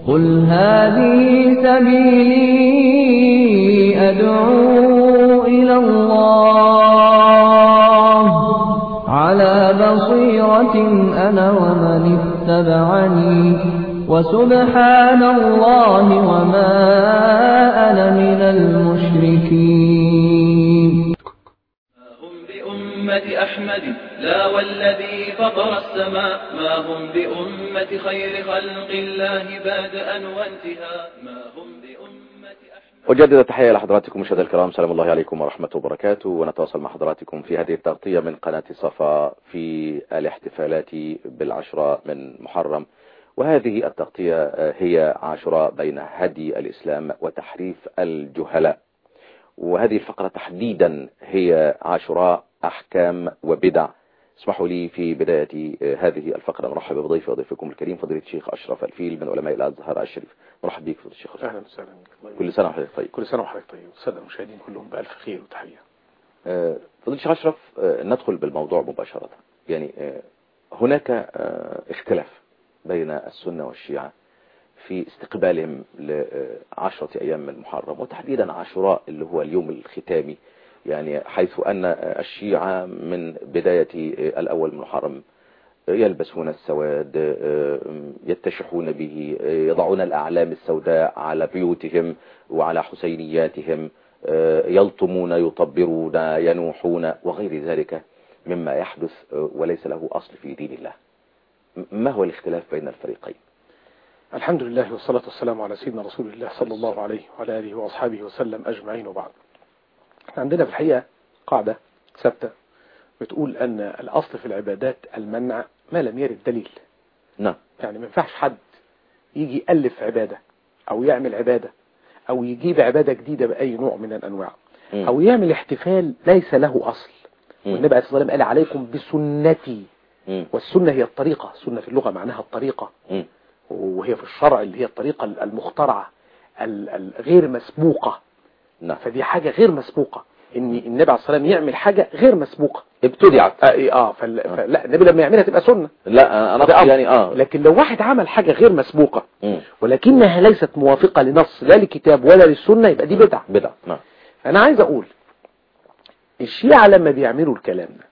قل هذه سبيلي أدعو إلى الله على بصيرة أنا ومن اتبعني وسبحان الله وما أنا من المشركين هم بأمة أحمد لا والذي فطر السماء ما هم بأمة خير خلق الله بادئا وانتهاء ما هم بأمة أحمد أجدد التحية لحضراتكم مشاهدينا الكرام سلام الله عليكم ورحمة وبركاته ونتواصل مع حضراتكم في هذه التغطية من قناة صفا في الاحتفالات بالعشرة من محرم وهذه التغطية هي عاشوراء بين هدي الإسلام وتحريف الجهلاء وهذه الفقرة تحديدا هي عاشوراء أحكام وبدع اسمحوا لي في بداية هذه الفقرة نرحب بضيفي وضيفكم الكريم فضيلة الشيخ أشرف الفيل من علماء الأزهر الشريف مرحب بك فضيلة الشيخ أشرف اهلا وسهلا كل سنة وحضرتك طيب كل سنه وحضرتك طيب والساده المشاهدين كلهم بالف خير وتحيه آه، فضيلة الشيخ أشرف آه، ندخل بالموضوع مباشرة يعني آه، هناك آه، اختلاف بين السنة والشيعة في استقبالهم لعشرة أيام من محرم وتحديدا عاشوراء اللي هو اليوم الختامي يعني حيث أن الشيعة من بداية الأول من محرم يلبسون السواد يتشحون به يضعون الأعلام السوداء على بيوتهم وعلى حسينياتهم يلطمون يطبرون ينوحون وغير ذلك مما يحدث وليس له أصل في دين الله ما هو الاختلاف بين الفريقين الحمد لله والصلاة والسلام على سيدنا رسول الله صلى الله عليه وعلى آله وأصحابه وسلم أجمعين وبعد احنا عندنا في الحقيقة قاعدة ثابتة بتقول أن الأصل في العبادات المنع ما لم يرد دليل نعم يعني ما ينفعش حد يجي يألف عبادة أو يعمل عبادة أو يجيب عبادة جديدة بأي نوع من الأنواع مم. أو يعمل احتفال ليس له أصل مم. والنبي عليه الصلاة والسلام قال عليكم بسنتي مم. والسنة هي الطريقة السنة في اللغة معناها الطريقة مم. وهي في الشرع اللي هي الطريقة المخترعة ال- الغير مسبوقة نعم فدي حاجة غير مسبوقة ان النبي عليه الصلاة والسلام يعمل حاجة غير مسبوقة ابتدعت اه, إيه، آه فل... فلا النبي لما يعملها تبقى سنة لا انا ده أقصد أمر. يعني اه لكن لو واحد عمل حاجة غير مسبوقة مم. ولكنها ليست موافقة لنص لا لكتاب ولا للسنة يبقى دي بدعة بدع نعم انا عايز اقول الشيعة لما بيعملوا الكلام ده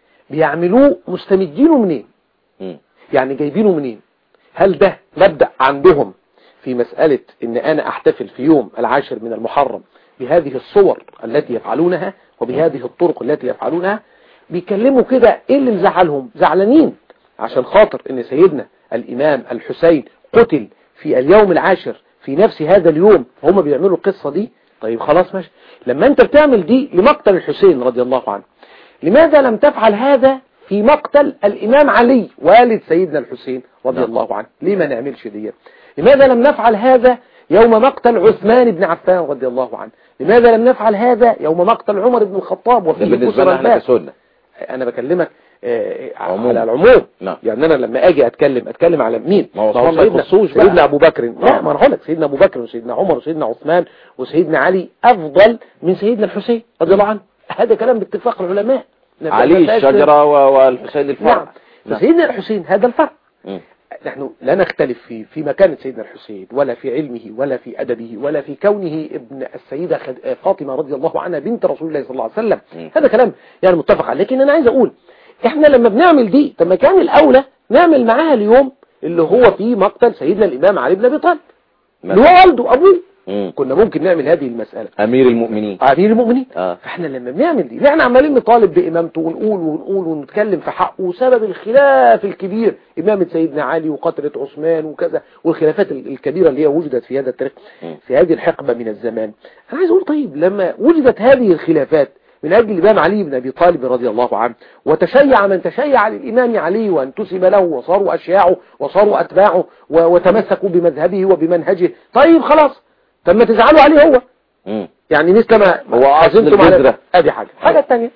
بيعملوه مستمدينه منين مم. يعني جايبينه منين هل ده مبدأ عندهم في مسألة ان انا احتفل في يوم العاشر من المحرم بهذه الصور التي يفعلونها وبهذه الطرق التي يفعلونها بيكلموا كده ايه اللي مزعلهم زعلانين عشان خاطر ان سيدنا الامام الحسين قتل في اليوم العاشر في نفس هذا اليوم هم بيعملوا القصة دي طيب خلاص ماشي لما انت بتعمل دي لمقتل الحسين رضي الله عنه لماذا لم تفعل هذا في مقتل الإمام علي والد سيدنا الحسين رضي نعم. الله عنه ليه ما نعملش دي لماذا لم نفعل هذا يوم مقتل عثمان بن عفان رضي الله عنه لماذا لم نفعل هذا يوم مقتل عمر بن الخطاب ده وفيه بالنسبة كسر لنا احنا الباب كسنة انا بكلمك آه، عموم. على العموم نعم. يعني انا لما اجي اتكلم اتكلم على مين ما هو ما هو ما سيدنا, يخصوش بقى. سيدنا ابو بكر لا ما انا هقول لك سيدنا ابو بكر وسيدنا عمر وسيدنا عثمان وسيدنا علي افضل من سيدنا الحسين رضي الله عنه هذا كلام باتفاق العلماء ما علي فيهاش- الشجرة و- والحسين الفرع نعم فسيدنا الحسين هذا الفرق مم. نحن لا نختلف في في مكانة سيدنا الحسين ولا في علمه ولا في أدبه ولا في كونه ابن السيدة خد- فاطمة رضي الله عنها بنت رسول الله صلى الله عليه وسلم مم. هذا كلام يعني متفق عليه لكن أنا عايز أقول إحنا لما بنعمل دي طب ما كان الأولى نعمل معاها اليوم اللي هو فيه مقتل سيدنا الإمام علي بن أبي طالب اللي هو والده أبوه مم. كنا ممكن نعمل هذه المسألة امير المؤمنين امير المؤمنين اه فاحنا لما بنعمل دي احنا عمالين نطالب بامامته ونقول ونقول ونتكلم في حقه وسبب الخلاف الكبير امامه سيدنا علي وقتله عثمان وكذا والخلافات ال- الكبيره اللي هي وجدت في هذا التاريخ مم. في هذه الحقبه من الزمان انا عايز اقول طيب لما وجدت هذه الخلافات من أجل الإمام علي بن أبي طالب رضي الله عنه وتشيع من تشيع للإمام علي وانتسب له وصاروا أشياعه وصاروا أتباعه و- وتمسكوا بمذهبه وبمنهجه طيب خلاص طب ما تزعلوا عليه هو مم. يعني مثل ما هو أصل عزمتم على الجذرة. ادي حاجة الحاجة الثانية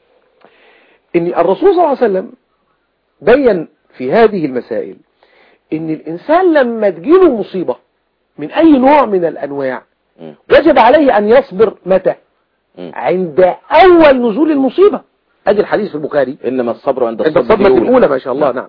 ان الرسول صلى الله عليه وسلم بين في هذه المسائل ان الانسان لما تجيله مصيبة من اي نوع من الانواع مم. يجب عليه ان يصبر متى مم. عند اول نزول المصيبة ادي الحديث في البخاري انما الصبر عند عند الصدمة الصدمة الأولى ما شاء الله نعم. نعم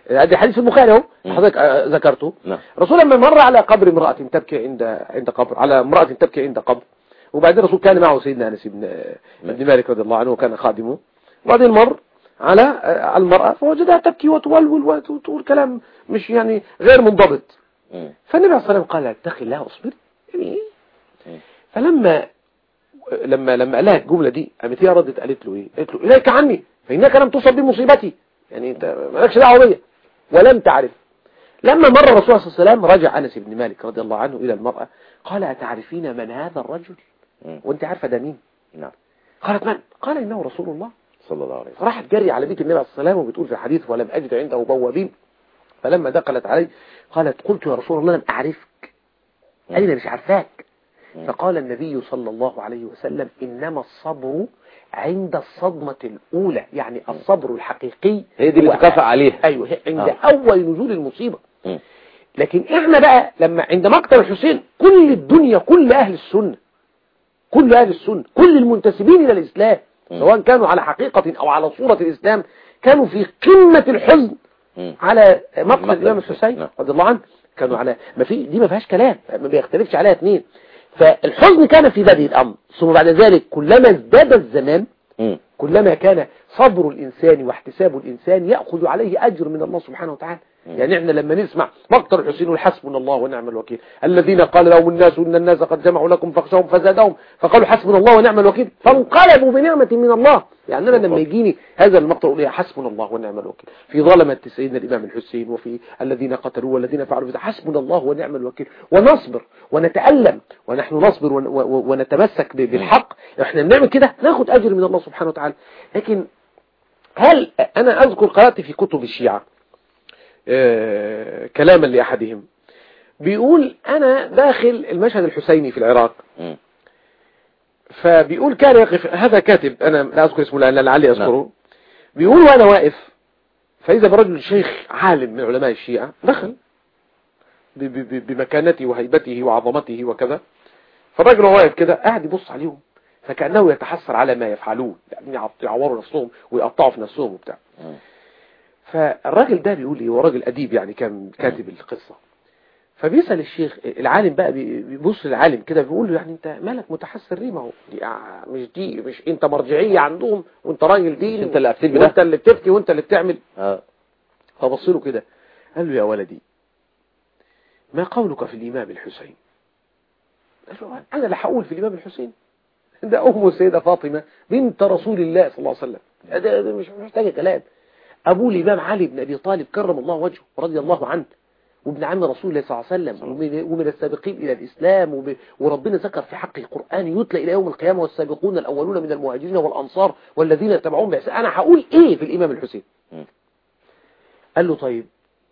هذا حديث البخاري اهو مم. حضرتك آه، ذكرته نعم الرسول لما مر على قبر امرأة تبكي عند عند قبر على امرأة تبكي عند قبر وبعدين الرسول كان معه سيدنا انس بن بن مالك رضي الله عنه وكان خادمه وبعدين مر على على المرأة فوجدها تبكي وتولول وتقول كلام مش يعني غير منضبط مم. فالنبي عليه الصلاة والسلام قال اتقي الله واصبر يعني مم. فلما لما لما قال لها الجملة دي قامت هي ردت قالت له ايه قالت له اليك عني فانك لم تصب بمصيبتي يعني انت مالكش دعوه بيا ولم تعرف لما مر الرسول صلى الله عليه وسلم رجع انس بن مالك رضي الله عنه الى المرأة قال اتعرفين من هذا الرجل مم. وانت عارفه ده مين نعم قالت من قال انه رسول الله صلى الله عليه وسلم فراحت جري على بيت النبي عليه الصلاه والسلام وبتقول في الحديث ولم اجد عنده بوابين فلما دخلت عليه قالت قلت يا رسول الله لم اعرفك قال لي أنا مش عارفاك مم. فقال النبي صلى الله عليه وسلم إنما الصبر عند الصدمة الأولى يعني الصبر الحقيقي هي دي اللي هو- تكافئ عليها أيوه هي عند آه. أول نزول المصيبة مم. لكن إحنا بقى لما عند مقتل الحسين كل الدنيا كل أهل السنة كل أهل السنة كل المنتسبين إلى الإسلام مم. سواء كانوا على حقيقة أو على صورة الإسلام كانوا في قمة الحزن مم. على مقتل مقتل الإمام الحسين، الحسين نعم. رضي الله عنه كانوا على ما في دي ما فيهاش كلام ما بيختلفش عليها اثنين فالحزن كان في بدء الأمر ثم بعد ذلك كلما ازداد الزمان مم. كلما كان صبر الإنسان واحتساب الإنسان يأخذ عليه أجر من الله سبحانه وتعالى مم. يعني احنا لما نسمع مقتل الحسين وحسبنا الله ونعم الوكيل الذين قال لهم الناس إن الناس قد جمعوا لكم فاخشوهم فزادهم فقالوا حسبنا الله ونعم الوكيل فانقلبوا بنعمة من الله يعني أنا لما يجيني هذا المقتل أقول يا حسبنا الله ونعم الوكيل في ظلمة سيدنا الإمام الحسين وفي الذين قتلوا والذين فعلوا كذا حسبنا الله ونعم الوكيل ونصبر ونتألم ونحن نصبر ون- و- و- ونتمسك ب- بالحق احنا بنعمل كده ناخد أجر من الله سبحانه وتعالى لكن هل أنا أذكر قرأت في كتب الشيعة آه، كلاما لأحدهم بيقول أنا داخل المشهد الحسيني في العراق مم. فبيقول كان يقف هذا كاتب أنا لا أذكر اسمه لأن لعلي أذكره نعم. بيقول وأنا واقف فإذا برجل شيخ عالم من علماء الشيعة دخل ب- ب- ب- بمكانته وهيبته وعظمته وكذا فالراجل وهو واقف كده قاعد يبص عليهم فكأنه يتحسر على ما يفعلون يعني يعط- يعوروا نفسهم ويقطعوا في نفسهم وبتاع مم. فالراجل ده بيقول ايه هو راجل أديب يعني كان كاتب القصة فبيسأل الشيخ العالم بقى بي- بيبص للعالم كده بيقول له يعني انت مالك متحسر ليه ما هو دي آه، مش دي مش انت مرجعية عندهم وانت راجل دين مش انت اللي أفتيت بده؟ وانت اللي بتفتي وانت اللي بتعمل آه. فبص له كده قال له يا ولدي ما قولك في الإمام الحسين قال له أنا اللي هقول في الإمام الحسين ده أمه السيدة فاطمة بنت رسول الله صلى الله عليه وسلم ده, ده مش محتاج كلام أبوه الإمام علي بن أبي طالب كرم الله وجهه رضي الله عنه وابن عم رسول الله صلى الله عليه وسلم ومن, ومن السابقين إلى الإسلام وب... وربنا ذكر في حق القرآن يتلى إلى يوم القيامة والسابقون الأولون من المهاجرين والأنصار والذين اتبعوهم بإحسان أنا هقول إيه في الإمام الحسين مم. قال له طيب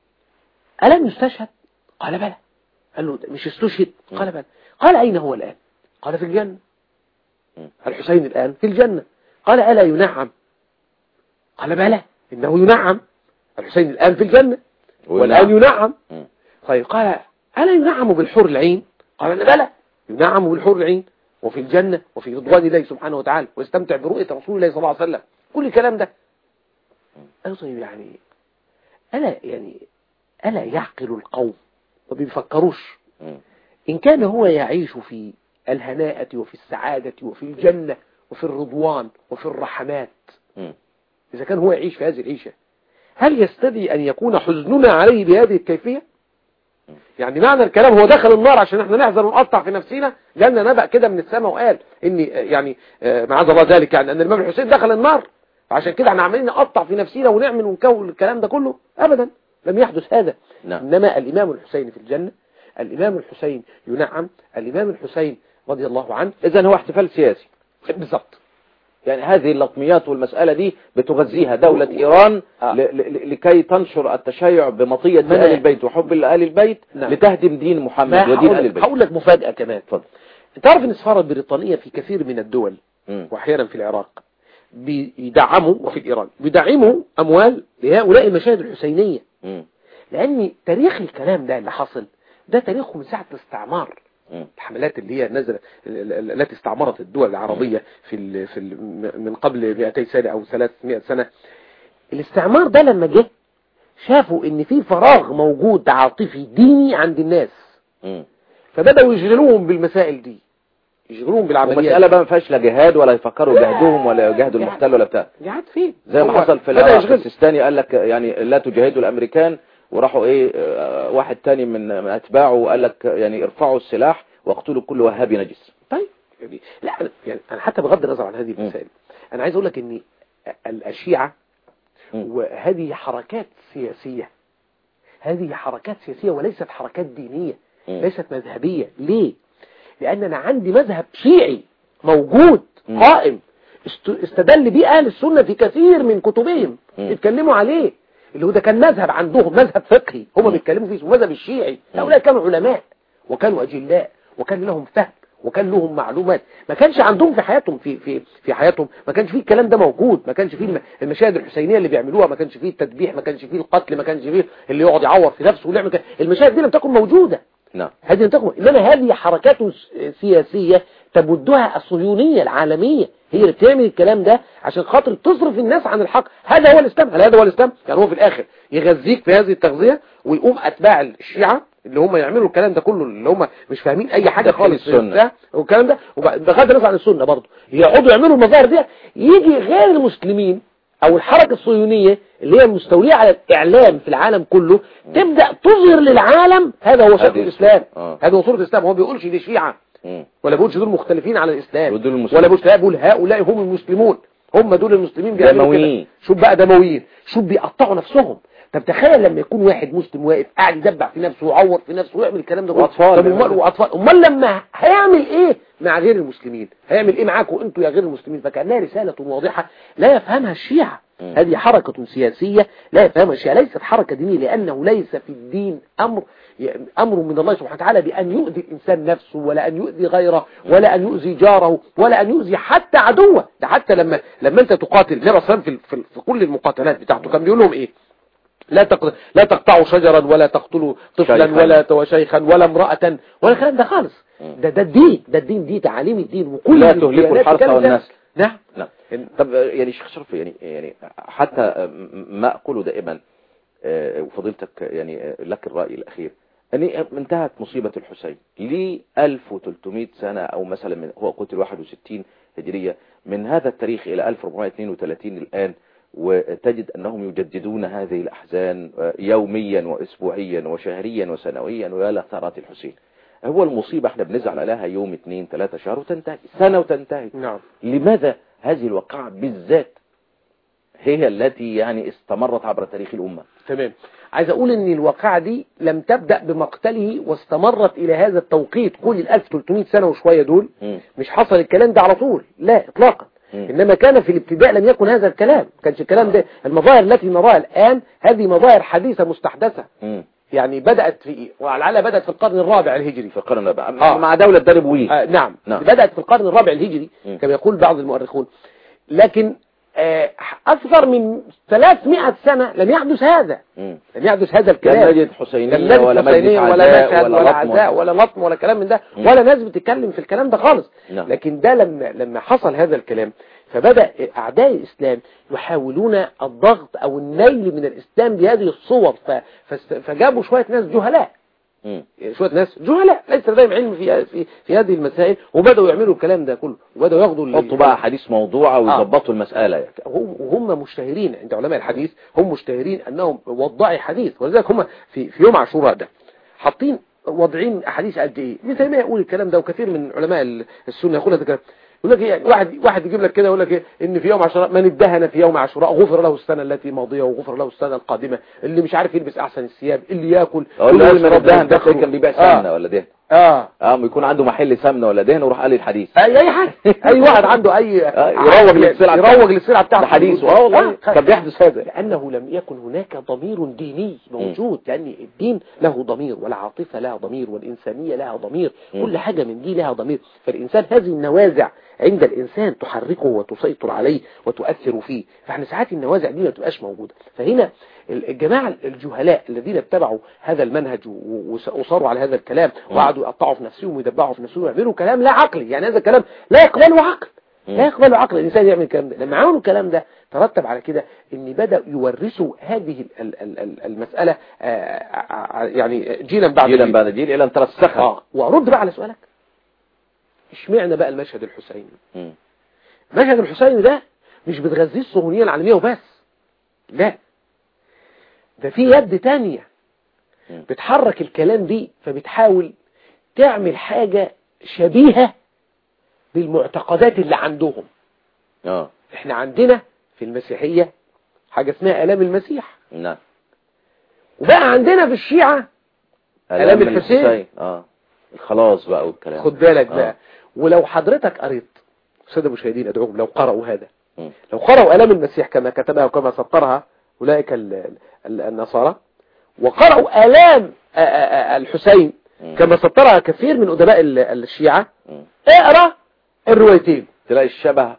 ألم يستشهد قال بلى قال له مش استشهد قال بلى قال أين هو الآن قال في الجنة مم. الحسين الآن في الجنة قال ألا ينعم قال بلى إنه ينعم الحسين الآن في الجنة والآن ينعم مم. طيب قال ألا ينعم بالحور العين قال بلى ينعم بالحور العين وفي الجنة وفي رضوان الله سبحانه وتعالى ويستمتع برؤية رسول الله صلى الله عليه وسلم كل الكلام ده قالوا طيب يعني ألا يعني ألا يعقل القوم ما بيفكروش مم. إن كان هو يعيش في الهناءة وفي السعادة وفي الجنة وفي الرضوان وفي الرحمات مم. إذا كان هو يعيش في هذه العيشة هل يستدعي أن يكون حزننا عليه بهذه الكيفية يعني معنى الكلام هو دخل النار عشان احنا نحزن ونقطع في نفسنا جالنا نبأ كده من السماء وقال ان يعني آه، معاذ الله ذلك يعني ان الامام الحسين دخل النار فعشان كده احنا عمالين نقطع في نفسنا ونعمل ونكون الكلام ده كله ابدا لم يحدث هذا نعم. انما الامام الحسين في الجنة الامام الحسين ينعم الامام الحسين رضي الله عنه إذا هو احتفال سياسي بالظبط يعني هذه اللطميات والمسألة دي بتغذيها دولة إيران آه. ل- ل- لكي تنشر التشيع بمطية ما آل أنا- البيت وحب آل البيت نعم. لتهدم دين محمد ما ودين هقول آل لك- البيت هقول لك مفاجأة كمان اتفضل انت عارف ان السفارة البريطانية في كثير من الدول مم. واحيانا في العراق بيدعموا وفي ايران بيدعموا اموال لهؤلاء المشاهد الحسينية مم. لان تاريخ الكلام ده اللي حصل ده تاريخه من ساعة الاستعمار مم. الحملات اللي هي نزلت ال- ال- التي استعمرت الدول العربية في ال في ال من قبل 200 سنة او 300 سنة الاستعمار ده لما جه شافوا ان في فراغ موجود عاطفي ديني عند الناس مم. فبدأوا يشغلوهم بالمسائل دي يشغلوهم بالعمليات ومسألة بقى ما فيهاش لا جهاد ولا يفكروا يجاهدوهم ولا يجاهدوا يعني- المحتل ولا بتاع جهاد فين زي ما هو حصل في بدأ العراق يشغل السيستاني قال لك يعني لا تجاهدوا الامريكان وراحوا ايه آه، واحد تاني من من اتباعه وقال لك يعني ارفعوا السلاح واقتلوا كل وهابي نجس طيب يعني لا أنا- يعني انا حتى بغض النظر عن هذه المسائل انا عايز اقول لك ان ال- الشيعة مم. وهذه حركات سياسية هذه حركات سياسية وليست حركات دينية مم. ليست مذهبية ليه لان انا عندي مذهب شيعي موجود مم. قائم است- استدل به اهل السنة في كثير من كتبهم مم. اتكلموا عليه اللي هو ده كان مذهب عندهم مذهب فقهي هم مم. بيتكلموا فيه اسمه مذهب الشيعي مم. هؤلاء كانوا علماء وكانوا اجلاء وكان لهم فهم وكان لهم معلومات ما كانش عندهم في حياتهم في في في حياتهم ما كانش فيه الكلام ده موجود ما كانش فيه الم- المشاهد الحسينيه اللي بيعملوها ما كانش فيه التذبيح ما كانش فيه القتل ما كانش فيه اللي يقعد يعور في نفسه ويعمل كده. المشاهد دي لم تكن موجوده نعم هذه لم تكن انما هذه حركات س- سياسيه تبدها الصهيونيه العالميه هي اللي بتعمل الكلام ده عشان خاطر تصرف الناس عن الحق هذا هو الاسلام هل هذا هو الاسلام يعني هو في الاخر يغذيك في هذه التغذيه ويقوم اتباع الشيعه اللي هم يعملوا الكلام ده كله اللي هم مش فاهمين اي حاجه داخل خالص في السنة. البتاع والكلام ده وب- بغض النظر عن السنه برضه يقعدوا يعملوا المظاهر دي يجي غير المسلمين او الحركه الصهيونيه اللي هي مستوليه على الاعلام في العالم كله تبدا تظهر للعالم هذا هو شكل هذه الاسلام آه. هذا هو صوره الاسلام هو ما بيقولش دي شيعه مم. ولا بيقولش دول مختلفين على الاسلام ودول المسلمين. ولا بيقولش لا بيقول هؤلاء هم المسلمون هم دول المسلمين بيعملوا كده دمويين. شوف بقى دمويين شوف بيقطعوا نفسهم طب تخيل لما يكون واحد مسلم واقف قاعد يدبع في نفسه ويعور في نفسه ويعمل الكلام ده كله. وأطفال طب امال بيعملوا. واطفال امال لما هيعمل ايه مع غير المسلمين هيعمل ايه معاكم انتوا يا غير المسلمين فكانها رساله واضحه لا يفهمها الشيعه مم. هذه حركة سياسية لا يفهمها الشيعة ليست حركة دينية لأنه ليس في الدين أمر أمر من الله سبحانه وتعالى بأن يؤذي الإنسان نفسه ولا أن يؤذي غيره ولا أن يؤذي جاره ولا أن يؤذي حتى عدوه ده حتى لما لما أنت تقاتل النبي صلى الله عليه وسلم في, في, في كل المقاتلات بتاعته كان بيقول لهم إيه لا تق... لا تقطعوا شجرا ولا تقتلوا طفلا شيخاً. ولا وشيخا ولا امرأة ولا الكلام ده خالص مم. ده ده الدين ده الدين دي تعاليم الدين وكل لا تهلكوا الديانات الحرث بتتكلم ده. والنسل. نعم نعم طب آه، يعني شيخ شرف يعني يعني حتى ما أقوله دائما آه، وفضيلتك يعني آه، لك الرأي الأخير أن انتهت مصيبة الحسين لي 1300 سنة أو مثلا من هو قتل 61 هجرية من هذا التاريخ إلى 1432 الآن وتجد أنهم يجددون هذه الأحزان آه، يوميا وأسبوعيا وشهريا وسنويا ويا لثارات الحسين هو المصيبة احنا بنزعل عليها يوم اثنين ثلاثة شهر وتنتهي سنة وتنتهي نعم لماذا هذه الواقعة بالذات هي التي يعني استمرت عبر تاريخ الأمة تمام عايز اقول ان الواقعة دي لم تبدأ بمقتله واستمرت الى هذا التوقيت كل ال 1300 سنة وشوية دول مم. مش حصل الكلام ده على طول لا اطلاقا مم. انما كان في الابتداء لم يكن هذا الكلام ما كانش الكلام ده المظاهر التي نراها الان هذه مظاهر حديثة مستحدثة مم. يعني بدأت في ولعلها بدأت في القرن الرابع الهجري في القرن الرابع آه. مع دولة دارب وي آه نعم. نعم. بدأت في القرن الرابع الهجري مم. كما يقول بعض المؤرخون لكن آه أكثر من 300 سنة لم يحدث هذا مم. لم يحدث هذا لم الكلام نجد حسينية لم نجد ولا مجلس حسينية ولا عزاء مشهد ولا ولا لطم عزاء ولا لطم ولا كلام من ده مم. ولا ناس بتتكلم في الكلام ده خالص نعم. لكن ده لما لما حصل هذا الكلام فبدأ أعداء الإسلام يحاولون الضغط أو النيل من الإسلام بهذه الصور ف- فست- فجابوا شوية ناس جهلاء مم. شوية ناس جهلاء ليس لديهم علم في, في, في هذه المسائل وبدأوا يعملوا الكلام ده كله وبدأوا ياخدوا ال- حطوا بقى حديث موضوعة ويظبطوا المسألة يعني. هم وهم مشتهرين عند علماء الحديث هم مشتهرين انهم وضعي حديث ولذلك هم في في يوم عاشوراء ده حاطين وضعين احاديث قد ايه ابن تيميه يقول الكلام ده وكثير من علماء ال- السنه يقول هذا الكلام يقول لك إيه يعني واحد واحد يجيب لك كده يقول لك إيه ان في يوم عاشوراء من ادهن في يوم عاشوراء غفر له السنه التي ماضيه وغفر له السنه القادمه اللي مش عارف يلبس احسن الثياب اللي ياكل اقول له كل من يشرب الدهن ده ويدخل. كان بيبيع آه. سمنة ولا دهن اه اه ما يكون عنده محل سمنة ولا دهن وراح قال لي الحديث اي اي حاجه اي واحد عنده اي آه، يروج للسلعة بتاعته. يروج للسلعه بتاعته ده حديث اه والله كان بيحدث هذا لأنه لم يكن هناك ضمير ديني موجود لأن الدين له ضمير والعاطفة لها ضمير والإنسانية لها ضمير مم. كل حاجة من دي لها ضمير فالإنسان هذه النوازع عند الإنسان تحركه وتسيطر عليه وتؤثر فيه فاحنا ساعات النوازع دي ما تبقاش موجودة فهنا الجماعة الجهلاء الذين اتبعوا هذا المنهج و- وصاروا على هذا الكلام وقعدوا يقطعوا في نفسهم ويدبعوا في نفسهم ويعملوا كلام لا عقلي يعني هذا الكلام لا يقبله عقل مم. لا يقبل عقل الإنسان يعمل الكلام ده لما عملوا الكلام ده ترتب على كده ان بدأوا يورثوا هذه ال- ال- ال- المسألة آه، آه، آه، يعني جيلا بعد جيلا جيل. بعد جيل الى ان ترسخت اه وارد بقى على سؤالك اشمعنى بقى المشهد الحسيني مم. مشهد الحسيني ده مش بتغذيه الصهيونية العالمية وبس لا ده في يد تانية مم. بتحرك الكلام دي فبتحاول تعمل حاجة شبيهة بالمعتقدات اللي عندهم اه احنا عندنا في المسيحية حاجة اسمها آلام المسيح نعم وبقى عندنا في الشيعة آلام الحسين. اه الخلاص بقى والكلام خد بالك آه. بقى ولو حضرتك قريت السادة المشاهدين أدعوهم لو قرأوا هذا مم. لو قرأوا آلام المسيح كما كتبها وكما سطرها أولئك ال- ال- النصارى وقرأوا آلام آ- آ- آ- الحسين مم. كما سطرها كثير من أدباء ال- الشيعة مم. اقرأ الروايتين تلاقي الشبه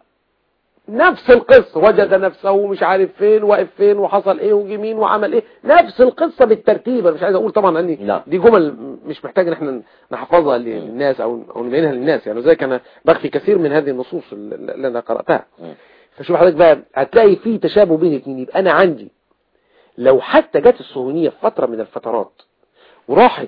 نفس القصة وجد نفسه مش عارف فين واقف فين وحصل ايه وجي مين وعمل ايه نفس القصة بالترتيب انا مش عايز اقول طبعا اني نعم. دي جمل مش محتاج ان احنا نحفظها للناس او او نبينها للناس يعني زي انا بخفي كثير من هذه النصوص اللي انا قرأتها مم. فشوف حضرتك بقى هتلاقي في تشابه بين الاثنين يبقى انا عندي لو حتى جت الصهيونية في فترة من الفترات وراحت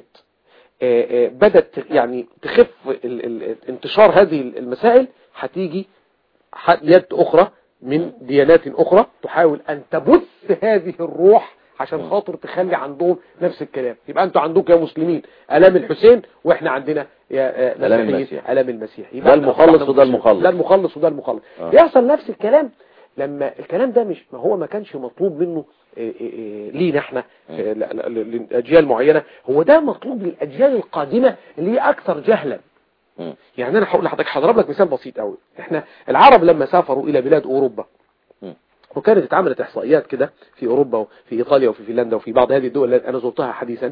آه، آه، بدأت يعني تخف ال- ال- انتشار هذه المسائل هتيجي ح- يد أخرى من ديانات أخرى تحاول أن تبث هذه الروح عشان خاطر تخلي عندهم نفس الكلام يبقى أنتوا عندكم يا مسلمين ألام الحسين وإحنا عندنا يا آه، آلام مسيحيين المسيح. ألام المسيح ده يبقى المخلص إحنا وده مسلمين. المخلص. ده المخلص وده المخلص آه. يحصل نفس الكلام لما الكلام ده مش ما هو ما كانش مطلوب منه إيه إيه إيه لينا احنا إيه لا- لا- لا- لأجيال معينة هو ده مطلوب للأجيال القادمة اللي هي أكثر جهلا مم. يعني أنا هقول لحضرتك هضرب لك مثال بسيط قوي احنا العرب لما سافروا إلى بلاد أوروبا مم. وكانت اتعملت إحصائيات كده في أوروبا وفي إيطاليا وفي فنلندا وفي بعض هذه الدول اللي أنا زرتها حديثا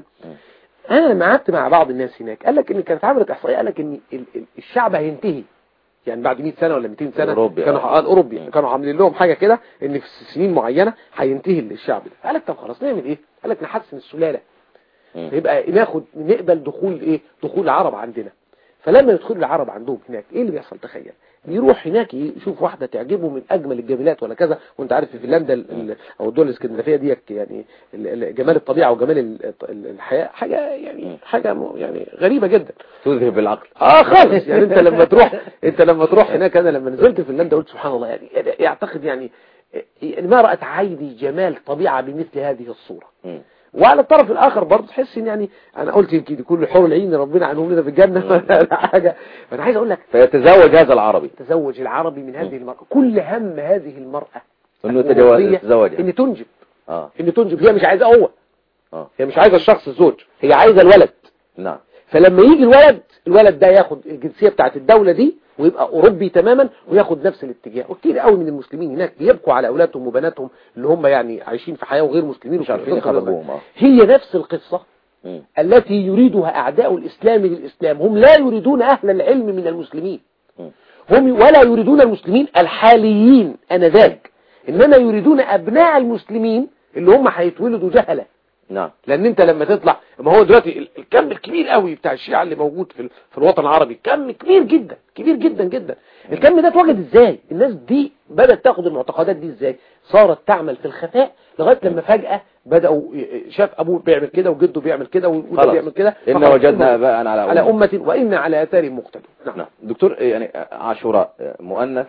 أنا لما قعدت مع بعض الناس هناك قال لك إن كانت عملت إحصائية قال لك إن ال- ال- الشعب هينتهي يعني بعد 100 سنة ولا 200 سنة أوروبي، كانوا آه. آه الأوروبي مم. كانوا عاملين لهم حاجة كده إن في سنين معينة هينتهي الشعب ده قال لك طب خلاص نعمل إيه قال لك نحسن السلالة مم. فيبقى ناخد نقبل دخول إيه دخول العرب عندنا فلما يدخل العرب عندهم هناك إيه اللي بيحصل تخيل يروح هناك يشوف واحدة تعجبه من أجمل الجميلات ولا كذا وانت عارف في فنلندا ال- ال- أو الدول الاسكندنافية دي يعني ال- ال- جمال الطبيعة وجمال ال- ال- الحياة حاجة يعني حاجة م- يعني غريبة جدا تذهب العقل اه خالص يعني انت لما تروح انت لما تروح هناك انا لما نزلت فنلندا قلت سبحان الله يعني يعتقد يعني يعني ما رأت عيني جمال طبيعة بمثل هذه الصورة مم. وعلى الطرف الاخر برضه تحس ان يعني انا قلت يمكن كل حور العين ربنا عنهم لنا في الجنة ولا حاجة فانا عايز اقول لك فيتزوج هذا العربي تزوج العربي من هذه المرأة كل هم هذه المرأة انه الأوروبية يتجوز يتزوج ان تنجب اه ان تنجب هي مش عايزة هو اه هي مش عايزة الشخص الزوج هي عايزة الولد نعم فلما يجي الولد الولد ده ياخد الجنسية بتاعت الدولة دي ويبقى أوروبي تماما وياخد نفس الاتجاه وكتير قوي من المسلمين هناك بيبقوا على أولادهم وبناتهم اللي هم يعني عايشين في حياة وغير مسلمين مش عارفين وفي الفطرة يخرجوهم اه هي نفس القصة مم. التي يريدها أعداء الإسلام للإسلام هم لا يريدون أهل العلم من المسلمين مم. هم ولا يريدون المسلمين الحاليين أنذاك إنما يريدون أبناء المسلمين اللي هم هيتولدوا جهلة نعم لان انت لما تطلع ما هو دلوقتي ال- الكم الكبير قوي بتاع الشيعة اللي موجود في ال- في الوطن العربي كم كبير جدا كبير جدا جدا الكم ده اتوجد ازاي الناس دي بدأت تاخد المعتقدات دي ازاي صارت تعمل في الخفاء لغاية لما فجأة بدأوا ي- شاف ابوه بيعمل كده وجده بيعمل كده وده خلاص بيعمل كده إن فخلاص وجدنا أمة آباءنا على على أمة. أمة وإن على آثار مقتدون نعم نعم دكتور يعني عاشوراء مؤنث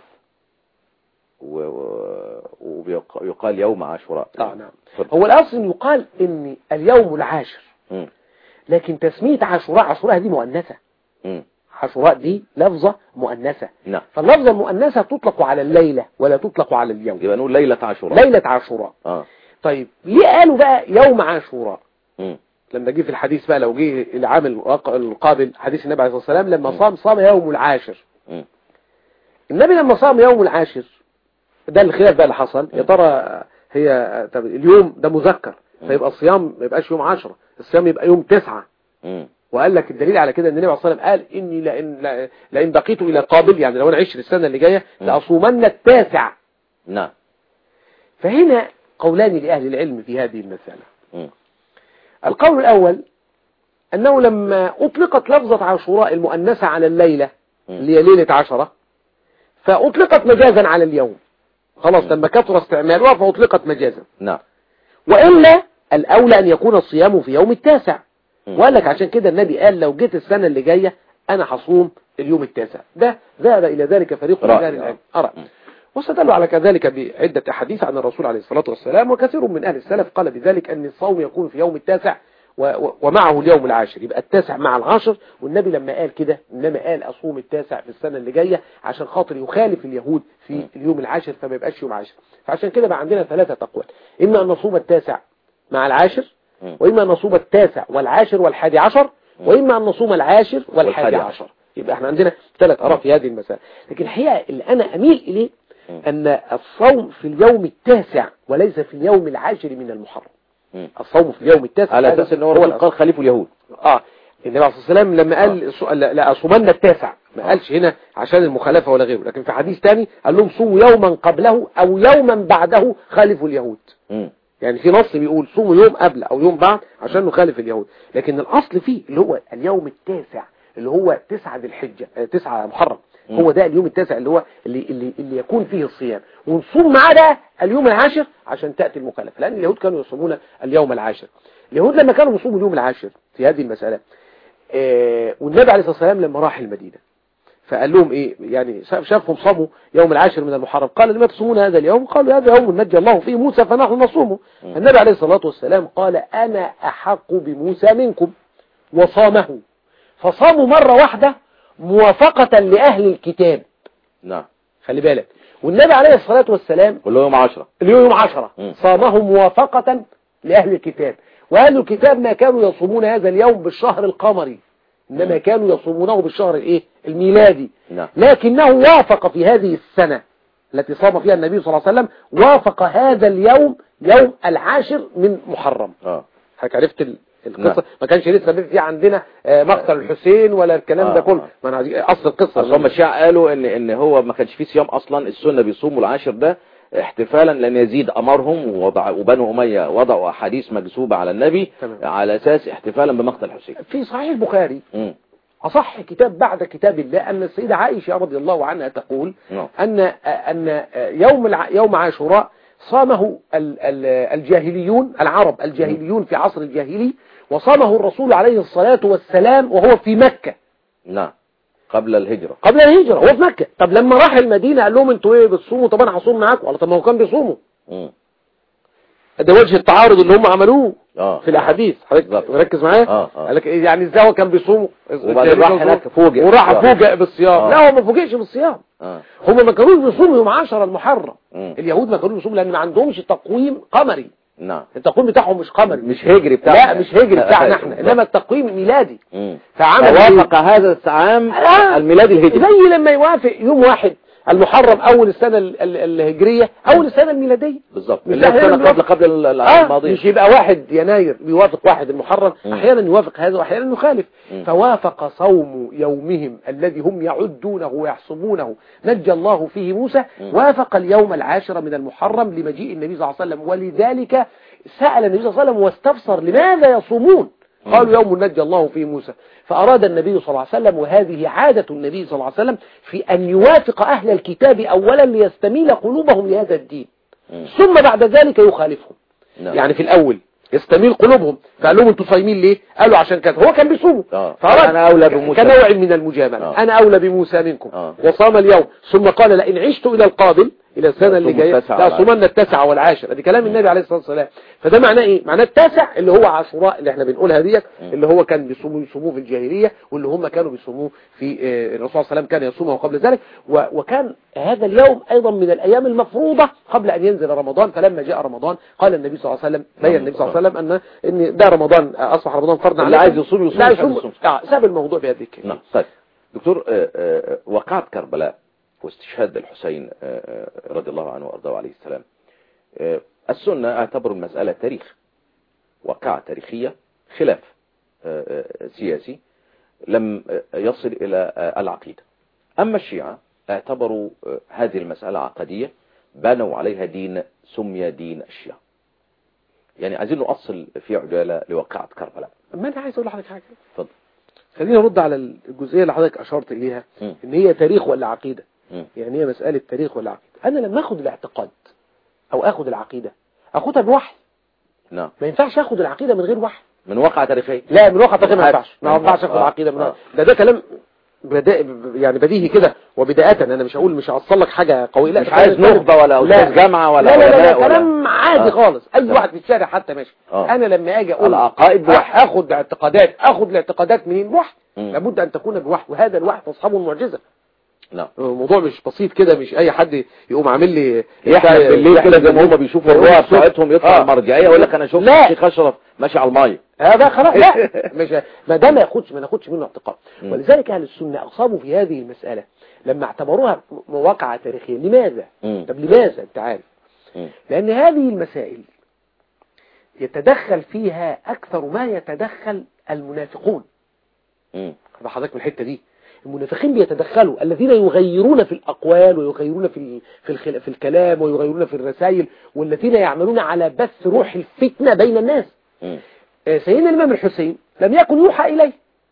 ويقال يوم عاشوراء آه نعم هو الأصل يقال إن اليوم العاشر مم. لكن تسمية عاشوراء عاشوراء دي مؤنثة مم. عاشوراء دي لفظة مؤنثة نعم فاللفظة المؤنثة تطلق على الليلة ولا تطلق على اليوم يبقى نقول ليلة عاشوراء ليلة عاشوراء اه طيب ليه قالوا بقى يوم عاشوراء مم. لما جه في الحديث بقى لو جه العام الواق- القابل حديث النبي عليه الصلاة والسلام لما صام صام يوم العاشر مم. النبي لما صام يوم العاشر ده الخلاف بقى اللي حصل يا ترى هي طب اليوم ده مذكر فيبقى الصيام ما يبقاش يوم عشرة الصيام يبقى يوم تسعة مم. وقال لك الدليل على كده ان النبي عليه الصلاه والسلام قال اني لئن لئن- لئن بقيت الى قابل يعني لو انا عشت السنه اللي جايه لاصومن التاسع نعم فهنا قولان لاهل العلم في هذه المساله مم. القول الاول انه لما اطلقت لفظه عاشوراء المؤنثه على الليله مم. اللي هي ليله عشرة فأطلقت مجازا على اليوم خلاص لما كثر استعمالها فأطلقت مجازا نعم وإلا الأولى أن يكون الصيام في يوم التاسع مم. وقال لك عشان كده النبي قال لو جيت السنة اللي جاية أنا هصوم اليوم التاسع ده ذهب إلى ذلك فريق من رأي، أهل العلم آه. أرى واستدلوا على كذلك بعدة أحاديث عن الرسول عليه الصلاة والسلام وكثير من أهل السلف قال بذلك أن الصوم يكون في يوم التاسع و- و- ومعه اليوم العاشر يبقى التاسع مع العاشر والنبي لما قال كده إنما قال أصوم التاسع في السنة اللي جاية عشان خاطر يخالف اليهود في اليوم العاشر فما يبقاش يوم عاشر فعشان كده بقى عندنا ثلاثة أقوال إما أن نصوم التاسع مع العاشر مم. وإما أن نصوم التاسع والعاشر والحادي عشر وإما أن نصوم العاشر والحادي والحادي عشر يبقى احنا عندنا ثلاث آراء في هذه المسألة لكن الحقيقة اللي أنا أميل إليه مم. أن الصوم في اليوم التاسع وليس في اليوم العاشر من المحرم مم. الصوم في اليوم التاسع على هذا اساس ان هو هو الرسول الأصل. قال خليفه اليهود اه النبي عليه الصلاة والسلام لما قال ص- لا لا أصومن التاسع ما قالش هنا عشان المخالفة ولا غيره لكن في حديث تاني قال لهم صوموا يوما قبله أو يوما بعده خالفوا اليهود مم. يعني في نص بيقول صوموا يوم قبل او يوم بعد عشان نخالف اليهود لكن الاصل فيه اللي هو اليوم التاسع اللي هو تسعة ذي الحجة آه، تسعة محرم مم. هو ده اليوم التاسع اللي هو اللي, اللي, اللي يكون فيه الصيام ونصوم معاه ده اليوم العاشر عشان تأتي المخالفة لأن اليهود كانوا يصومون اليوم العاشر اليهود لما كانوا يصوموا اليوم العاشر في هذه المسألة آه، والنبي عليه الصلاة والسلام لما راح المدينة فقال لهم ايه يعني شاف- شافهم صاموا يوم العاشر من المحرم قال لما تصومون هذا اليوم قالوا هذا يوم نجى الله فيه موسى فنحن نصومه النبي عليه الصلاة والسلام قال انا احق بموسى منكم وصامه فصاموا مرة واحدة موافقة لأهل الكتاب نعم خلي بالك والنبي عليه الصلاة والسلام قول له يوم 10 اليوم عشرة مم. صامه موافقة لأهل الكتاب وأهل الكتاب ما كانوا يصومون هذا اليوم بالشهر القمري إنما كانوا يصومونه بالشهر الإيه الميلادي نعم لكنه وافق في هذه السنة التي صام فيها النبي صلى الله عليه وسلم وافق هذا اليوم يوم العاشر من محرم اه حضرتك عرفت ال- نعم. القصة ما كانش لسه في عندنا آه، مقتل الحسين ولا الكلام آه، ده كله آه. ما انا عايز- اصل القصة اصل هم الشيعة قالوا ان ان هو ما كانش فيه صيام اصلا السنة بيصوموا العاشر ده احتفالا لان يزيد امرهم ووضع وبنو امية وضعوا احاديث مكذوبة على الني تمام. على اساس احتفالا بمقتل حسين في صحيح البخاري مم. أصح كتاب بعد كتاب الله أن السيدة عائشة رضي الله عنها تقول نعم. أن أن يوم الع... يوم عاشوراء صامه ال- ال- الجاهليون العرب الجاهليون في عصر الجاهلي وصامه الرسول عليه الصلاة والسلام وهو في مكة نعم قبل الهجرة قبل الهجرة هو في مكة طب لما راح المدينة قال لهم انتوا ايه بتصوموا طب انا هصوم معاكم قال طب ما هو كان بيصوموا مم. ده وجه التعارض اللي هم عملوه اه في الاحاديث حضرتك بالظبط. مركز معايا آه، آه. قال لك إيه يعني ازاي هو كان بيصوموا وبعدين راح هناك فوجئ وراح بالصيام. فوجئ بالصيام آه. لا هو ما فوجئش بالصيام اه هم ما كانوش بيصوموا يوم 10 المحرم مم. اليهود ما كانوش بيصوموا لان ما عندهمش تقويم قمري نعم التقويم بتاعهم مش قمري مش هجري بتاعنا لا مش هجري بتاعنا احنا انما التقويم ميلادي مم. فعمل فوافق هذا العام آه. الميلادي الهجري زي لما يوافق يوم واحد المحرم اول السنة ال- ال- الهجرية اول السنة الميلادية بالظبط مش اللي هي أحياناً السنة قبل بيوافق. قبل ال- ال- آه الماضية مش يبقى واحد يناير بيوافق واحد المحرم مم. احيانا يوافق هذا واحيانا يخالف مم. فوافق صوم يومهم الذي هم يعدونه ويحسبونه نجى الله فيه موسى مم. وافق اليوم العاشر من المحرم لمجيء النبي صلى الله عليه وسلم ولذلك سأل النبي صلى الله عليه وسلم واستفسر لماذا يصومون قالوا يوم نجى الله فيه موسى فأراد النبي صلى الله عليه وسلم وهذه عادة النبي صلى الله عليه وسلم في أن يوافق أهل الكتاب أولا ليستميل قلوبهم لهذا الدين مم. ثم بعد ذلك يخالفهم نعم. يعني في الأول يستميل قلوبهم فقال لهم انتوا صايمين ليه قالوا عشان كذا هو كان بيصوموا آه. فأراد أنا أولى بموسى. كنوع من المجاملة آه. أنا أولى بموسى منكم آه. وصام اليوم ثم قال لئن عشت إلى القابل إلى السنة اللي صوموا جاية التاسع لا والعاشر. صومن التاسع والعاشر ادي كلام النبي عليه الصلاة والسلام فده معناه ايه معناه التاسع اللي هو عاشوراء اللي احنا بنقولها ديت اللي هو كان بيصوموا يصوموه في الجاهلية واللي هم كانوا بيصوموه في آه، الرسول صلى الله عليه وسلم كان يصومه قبل ذلك و- وكان هذا اليوم ايضا من الايام المفروضة قبل ان ينزل رمضان فلما جاء رمضان قال النبي صلى الله عليه وسلم بين النبي صلى الله عليه وسلم ان ان ده رمضان آه، اصبح رمضان فرضا اللي عليكم. عايز يصوم يصوم، لا مش عايز يصوم يصوم. آه، ساب الموضوع بهذه الكلمة نعم طيب دكتور آه، آه، وقعت كربلاء واستشهاد الحسين آه، آه، رضي الله عنه وارضاه عليه السلام آه، السنة اعتبروا المسألة تاريخ وقعة تاريخية خلاف آه، آه، سياسي لم آه، يصل إلى آه، العقيدة أما الشيعة اعتبروا آه، هذه المسألة عقدية بنوا عليها دين سمي دين الشيعة يعني عايزين نؤصل في عجالة لوقعة كربلاء اما انا عايز اقول لحضرتك حاجة اتفضل خلينا نرد على الجزئية اللي حضرتك اشرت اليها مم. ان هي تاريخ ولا عقيدة مم. يعني هي مسألة تاريخ ولا عقيدة أنا لما أخد الاعتقاد أو أخد العقيدة أخدها بوحي نعم ما ينفعش أخد العقيدة من غير وحي من واقعة تاريخية لا من واقع تقريبا ما حاجة. ينفعش ما ينفعش اخد آه. العقيدة من آه. ده ده كلام بدائي يعني بديهي كده وبداية انا مش هقول مش هوصل لك حاجة قوية لا مش ده عايز كلام- نخبة ولا لا. أستاذ جامعة ولا لا لا لا, علماء لا ولا- كلام عادي آه. خالص اي تمام. واحد في الشارع حتى ماشي آه. انا لما اجي اقول العقائد بوحي. اخد اعتقادات اخد الاعتقادات منين بوحي مم. لابد ان تكون بوحي وهذا الوحي تصحبه المعجزة نعم الموضوع مش بسيط كده مش اي حد يقوم عامل لي يحلم بالليل كده زي ما هم بيشوفوا الرؤى بتاعتهم يطلع آه. المرجعية يقول لك انا شفت لا. الشيخ اشرف ماشي على المية هذا خلاص لا مش ما ده ما ياخدش ما ناخدش منه اعتقاد مم. ولذلك اهل السنه اصابوا في هذه المساله لما اعتبروها مواقعه تاريخيه لماذا مم. طب لماذا انت عارف مم. لان هذه المسائل يتدخل فيها اكثر ما يتدخل المنافقون مم. خد حضرتك من الحته دي المنافقين بيتدخلوا الذين يغيرون في الأقوال ويغيرون في في الخل... في الكلام ويغيرون في الرسائل والذين يعملون على بث روح الفتنة بين الناس مم. آه، سيدنا الإمام الحسين لم يكن يوحى إليه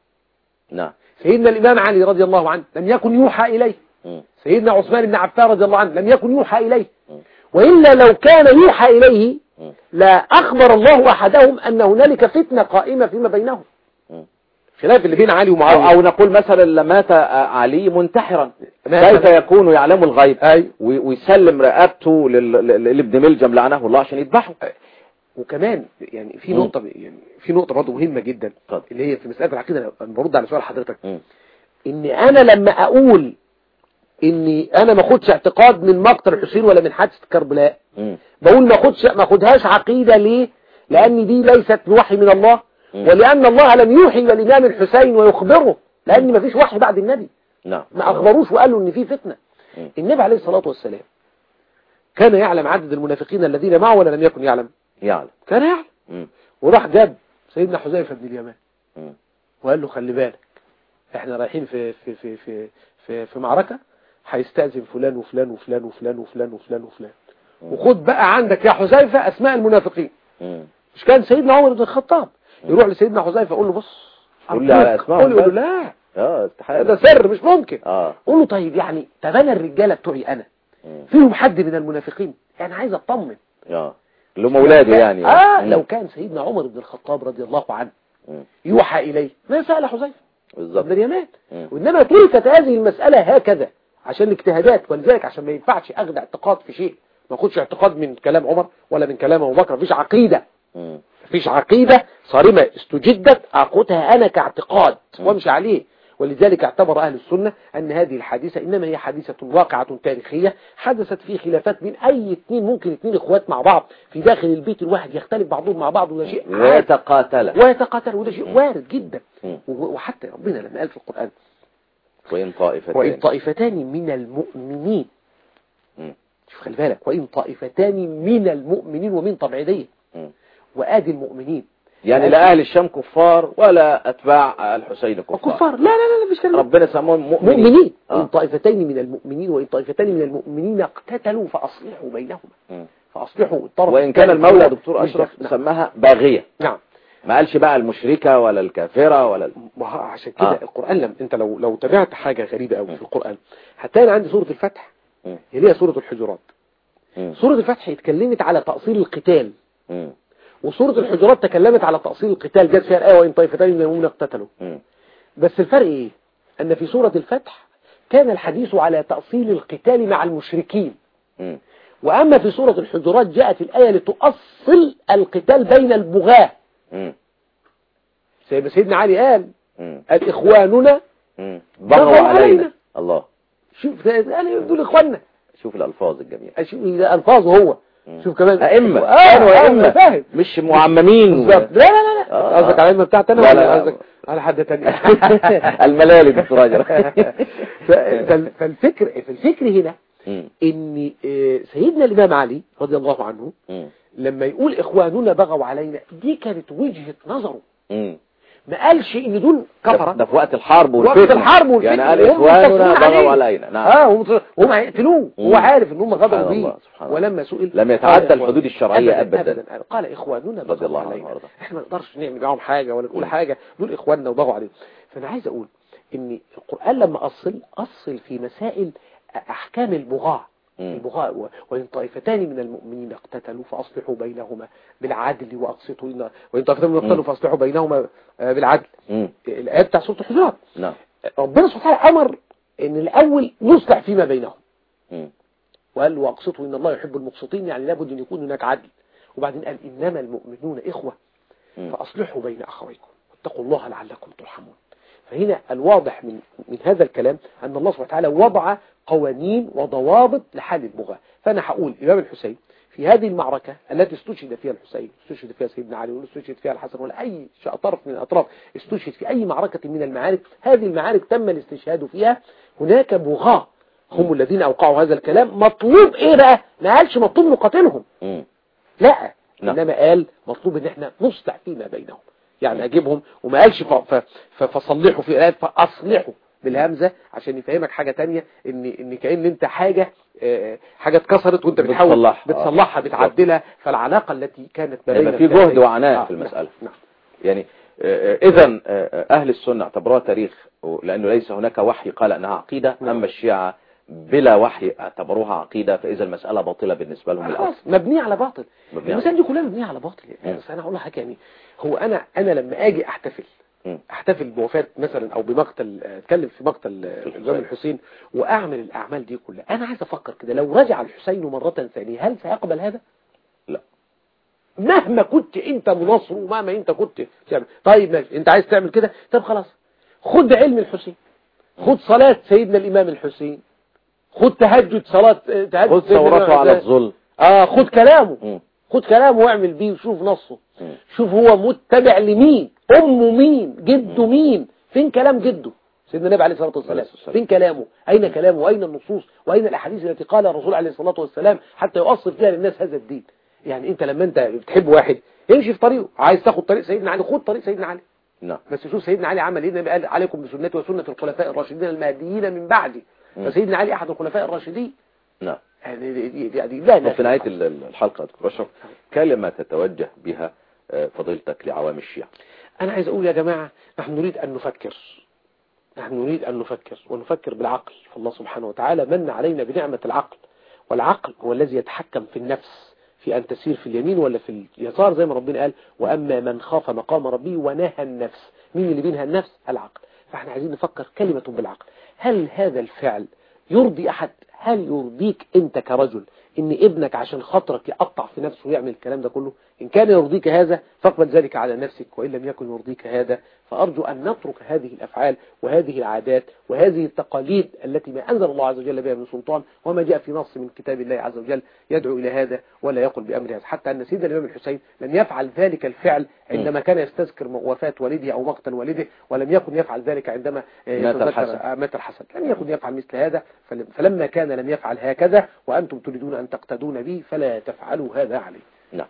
نعم سيدنا الإمام علي رضي الله عنه لم يكن يوحى إليه مم. سيدنا عثمان بن عفان رضي الله عنه لم يكن يوحى إليه مم. وإلا لو كان يوحى إليه مم. لا أخبر الله أحدهم أن هنالك فتنة قائمة فيما بينهم مم. خلاف اللي بين علي أو, ومعاوية أو نقول مثلا لمات علي منتحرا مثلاً. كيف يكون يعلم الغيب أي وي- ويسلم رقبته لل- لل- لابن ملجم لعنه الله عشان يذبحه وكمان يعني في مم. نقطة يعني في نقطة برضه مهمة جدا اتفضل. اللي هي في مسألة العقيدة أنا أنا برد على سؤال حضرتك مم. إن أنا لما أقول إني أنا ما أخدش اعتقاد من مقتل الحسين ولا من حادثة كربلاء مم. بقول ما أخدش ما أخدهاش عقيدة ليه؟ لأن دي ليست بوحي من الله مم. ولأن الله لم يوحي إلى الإمام الحسين ويخبره لأن ما فيش وحي بعد النبي نعم ما أخبروش وقالوا إن في فتنة مم. النبي عليه الصلاة والسلام كان يعلم عدد المنافقين الذين معه ولا لم يكن يعلم يعلم كان يعلم مم. وراح جاب سيدنا حذيفة بن اليمان مم. وقال له خلي بالك احنا رايحين في في في في في, في معركة هيستأذن فلان وفلان وفلان وفلان وفلان وفلان وفلان وخد بقى عندك يا حذيفة اسماء المنافقين مم. مش كان سيدنا عمر بن الخطاب يروح لسيدنا حذيفة يقول له بص قول لي على أرجوك. أسمائهم قول له بس. لا اه استحالة ده سر مش ممكن اه قول له طيب يعني طب انا الرجالة بتوعي انا مم. فيهم حد من المنافقين يعني عايز اطمن اه اللي هم اولاده يعني اه مم. لو كان سيدنا عمر بن الخطاب رضي الله عنه مم. يوحى اليه ما سأل حذيفة بالظبط ابن اليمان مم. وإنما تركت هذه المسألة هكذا عشان الاجتهادات ولذلك عشان ما ينفعش أخذ اعتقاد في شيء ما أخدش اعتقاد من كلام عمر ولا من كلام أبو بكر مفيش عقيدة مم. مفيش عقيدة صارمة استجدت أخدها أنا كاعتقاد وامشي عليه ولذلك اعتبر أهل السنة أن هذه الحادثة إنما هي حادثة واقعة تاريخية حدثت في خلافات بين أي اثنين ممكن اثنين إخوات مع بعض في داخل البيت الواحد يختلف بعضهم مع بعض وده شيء عادي ويتقاتل ويتقاتل وده شيء وارد جدا مم. و- وحتى ربنا لما قال في القرآن وإن طائفتين وإن طائفتان من المؤمنين مم. شوف خلي بالك وإن طائفتان من المؤمنين ومن طبعيدية مم. وآدي المؤمنين يعني لا أهل الشام كفار ولا أتباع الحسين كفار كفار لا لا لا, لا مش كده ربنا سموهم مؤمنين مؤمنين آه. إن طائفتين من المؤمنين وإن طائفتان من المؤمنين اقتتلوا فأصلحوا بينهما مم. فأصلحوا الطرف وإن كان الثالث المولى هو دكتور مش أشرف ده. سماها باغية نعم ما قالش بقى المشركة ولا الكافرة ولا ال... ما هو عشان كده آه. القرآن لم انت لو لو تابعت حاجة غريبة قوي في القرآن هتلاقي عندي سورة الفتح مم. اللي هي سورة الحجرات مم. سورة الفتح اتكلمت على تأصيل القتال مم. وسورة الحجرات تكلمت على تأصيل القتال جت فيها الآية وإن طائفتان من المؤمنين اقتتلوا مم. بس الفرق إيه أن في سورة الفتح كان الحديث على تأصيل القتال مع المشركين مم. وأما في سورة الحجرات جاءت الآية لتؤصل القتال بين البغاة مم. سيدنا سيدنا علي قال مم. قال إخواننا مم. بغوا بغوا علينا. علينا الله شوف قال دول إخواننا شوف الألفاظ الجميلة شوف ده ألفاظه هو مم. شوف كمان أئمة آه كانوا آه أئمة فاهم مش معممين و- بالظبط لا لا لا لا آه. قصدك على الأئمة بتاعتنا لا، ولا لا. قصدك على حد تاني الملالي دكتور هاجر ف- فال- فالفكر فالفكر هنا مم. ان آه، سيدنا الإمام علي رضي الله عنه مم. لما يقول إخواننا بغوا علينا دي كانت وجهة نظره مم. ما قالش ان دول ده كفرة ده في وقت الحرب وقت والفتنة الحرب والفتنة يعني قال وهم إخواننا متصلين بغوا عليه. علينا نعم اه هم متصلين- هم هيقتلوه هو مم. عارف ان هم سبحان غدروا الله، بيه سبحان الله. ولما سئل لم قال يتعدى إخوان- الحدود الشرعية أبداً. أبدا قال إخواننا رضي بغوا الله عنه علينا وارضاه. احنا ما نقدرش نعمل معاهم حاجة ولا نقول مم. حاجة دول إخواننا وبغوا علينا فأنا عايز أقول ان القرآن لما أصل أصل في مسائل أحكام البغاء مم. البغاء و- وإن طائفتان من المؤمنين اقتتلوا فأصلحوا بينهما بالعدل وأقسطوا إن وإن طائفتان من اقتتلوا مم. فأصلحوا بينهما آه، بالعدل مم. الآية بتاع سورة الحجرات نعم ربنا سبحانه وتعالى أمر إن الأول نصلح فيما بينهم مم. وقال واقسطوا إن الله يحب المقسطين يعني لابد أن يكون هناك عدل وبعدين قال إنما المؤمنون إخوة مم. فأصلحوا بين أخويكم واتقوا الله لعلكم ترحمون فهنا الواضح من من هذا الكلام أن الله سبحانه وتعالى وضع قوانين وضوابط لحل البغاة فأنا هقول إمام الحسين في هذه المعركة التي استشهد فيها الحسين استشهد فيها سيدنا علي ولا استشهد فيها الحسن ولا أي شيء طرف من الأطراف استشهد في أي معركة من المعارك هذه المعارك تم الاستشهاد فيها هناك بغاة هم الذين أوقعوا هذا الكلام مطلوب إيه بقى ما قالش مطلوب نقاتلهم مم. لا نعم. انما قال مطلوب ان احنا نصلح فيما بينهم يعني اجيبهم وما قالش ف- ف- ف- فصلحوا في قال فاصلحوا بالهمزه عشان يفهمك حاجه تانية ان ان كان انت حاجه آه، حاجه اتكسرت وانت بتحاول بتصلحها. بتصلحها آه. بتعدلها فالعلاقه التي كانت ما يبقى بين في الفئتين- جهد وعناء آه، في المسألة. نعم نعم. يعني اذا اهل السنة اعتبروها تاريخ لانه ليس هناك وحي قال انها عقيدة نعم. اما الشيعة بلا وحي اعتبروها عقيدة فاذا المسألة باطلة بالنسبة لهم خلاص الاصل مبنيه على باطل مبنية على- المسائل دي كلها مبنيه على باطل يعني مم. بس انا اقول لك يعني هو انا انا لما اجي احتفل مم. احتفل بوفاة مثلا او بمقتل اتكلم في مقتل الحسين. الامام الحسين واعمل الاعمال دي كلها انا عايز افكر كده لو رجع الحسين مرة ثانية هل سيقبل هذا لا مهما كنت انت مناصر ومهما انت كنت تعمل طيب ماشي انت عايز تعمل كده طب خلاص خد علم الحسين خد صلاة سيدنا الامام الحسين خد تهجد صلاة تهجد خذ سيدنا ثورته الإمام على الحسين. الظلم اه خد كلامه مم. خد كلامه واعمل بيه وشوف نصه مم. شوف هو متبع لمين امه مين جده مين فين كلام جده سيدنا النبي عليه الصلاة عليه والسلام الصلاة والسلام. فين كلامه أين كلامه وأين النصوص وأين الأحاديث التي قالها الرسول عليه الصلاة والسلام حتى يؤصل فيها للناس هذا الدين يعني أنت لما أنت بتحب واحد امشي في طريقه عايز تاخد طريق سيدنا علي خد طريق سيدنا علي نعم بس شوف سيدنا علي عمل ايه النبي قال عليكم بسنتي وسنة الخلفاء الراشدين المهديين من بعدي مم. فسيدنا علي أحد الخلفاء الراشدين نعم يعني دي- دي- دي- دي- لا طب في لا نهاية ال- ال- الحلقة دكتور أشرف كلمة تتوجه بها آه، فضيلتك لعوام الشيعة أنا عايز أقول يا جماعة نحن نريد أن نفكر نحن نريد أن نفكر ونفكر بالعقل فالله سبحانه وتعالى من علينا بنعمة العقل والعقل هو الذي يتحكم في النفس في أن تسير في اليمين ولا في اليسار زي ما ربنا قال وأما من خاف مقام ربه ونهى النفس مين اللي بينهى النفس العقل فاحنا عايزين نفكر كلمة بالعقل هل هذا الفعل يرضي أحد هل يرضيك أنت كرجل ان ابنك عشان خاطرك يقطع في نفسه ويعمل الكلام ده كله ان كان يرضيك هذا فاقبل ذلك على نفسك وان لم يكن يرضيك هذا فارجو ان نترك هذه الافعال وهذه العادات وهذه التقاليد التي ما انزل الله عز وجل بها من سلطان وما جاء في نص من كتاب الله عز وجل يدعو الى هذا ولا يقل بامر هذا حتى ان سيدنا الامام الحسين لم يفعل ذلك الفعل عندما كان يستذكر وفاة والده او مقتل والده ولم يكن يفعل ذلك عندما آه، مات يتذكر- الحسن. آه، مات الحسن لم يكن يفعل مثل هذا فلم- فلما كان لم يفعل هكذا وأنتم تريدون أن تقتدون به فلا تفعلوا هذا عليه نعم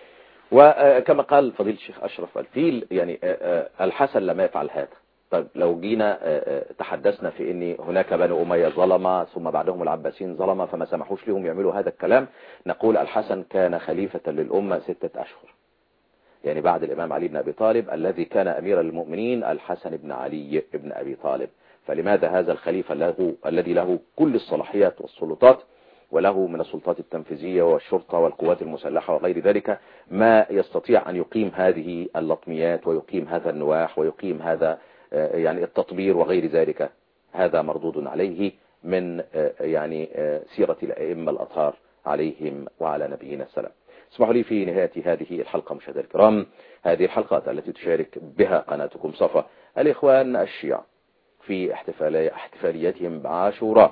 وكما قال فضيل الشيخ أشرف الفيل يعني آه، آه، الحسن لم يفعل هذا طيب لو جينا آه، آه، تحدثنا في ان هناك بنو أمية ظلمة ثم بعدهم العباسيين ظلمة فما سمحوش لهم يعملوا هذا الكلام نقول الحسن كان خليفة للأمة ستة أشهر يعني بعد الإمام علي بن أبي طالب الذي كان أمير المؤمنين الحسن بن علي بن أبي طالب فلماذا هذا الخليفة له الذي له كل الصلاحيات والسلطات وله من السلطات التنفيذية والشرطة والقوات المسلحة وغير ذلك ما يستطيع أن يقيم هذه اللطميات ويقيم هذا النواح ويقيم هذا آه، يعني التطبير وغير ذلك هذا مردود عليه من آه، يعني آه، سيرة الأئمة الأطهار عليهم وعلى نبينا السلام اسمحوا لي في نهاية هذه الحلقة مشاهدينا الكرام هذه الحلقات التي تشارك بها قناتكم صفا الإخوان الشيعة في احتفالي احتفاليتهم بعاشوراء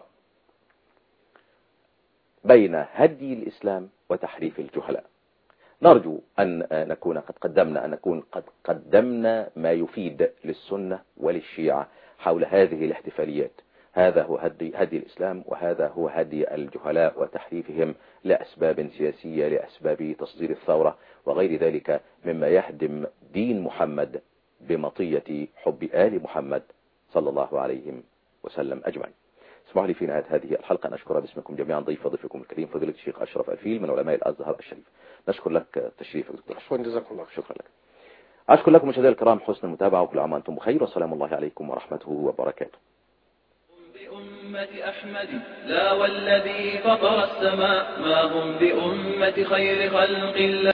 بين هدي الإسلام وتحريف الجهلاء نرجو أن نكون قد قدمنا أن نكون قد قدمنا ما يفيد للسنة وللشيعة حول هذه الاحتفاليات هذا هو هدي, هدي الإسلام وهذا هو هدي الجهلاء وتحريفهم لأسباب سياسية لأسباب تصدير الثورة وغير ذلك مما يهدم دين محمد بمطية حب آل محمد صلى الله عليه وسلم أجمعين اسمحوا لي في نهاية هذه الحلقة أن أشكر باسمكم جميعا ضيف ضيفكم الكريم فضيلة الشيخ أشرف الفيل من علماء الأزهر الشريف نشكر لك تشريفك دكتور شكرا جزاكم الله خير. شكرا لك أشكر لكم مشاهدينا الكرام حسن المتابعة وكل عام وأنتم بخير والسلام الله عليكم ورحمته وبركاته بأمة بأمة أحمد لا والذي فطر السماء ما هم بأمة خير خلق الله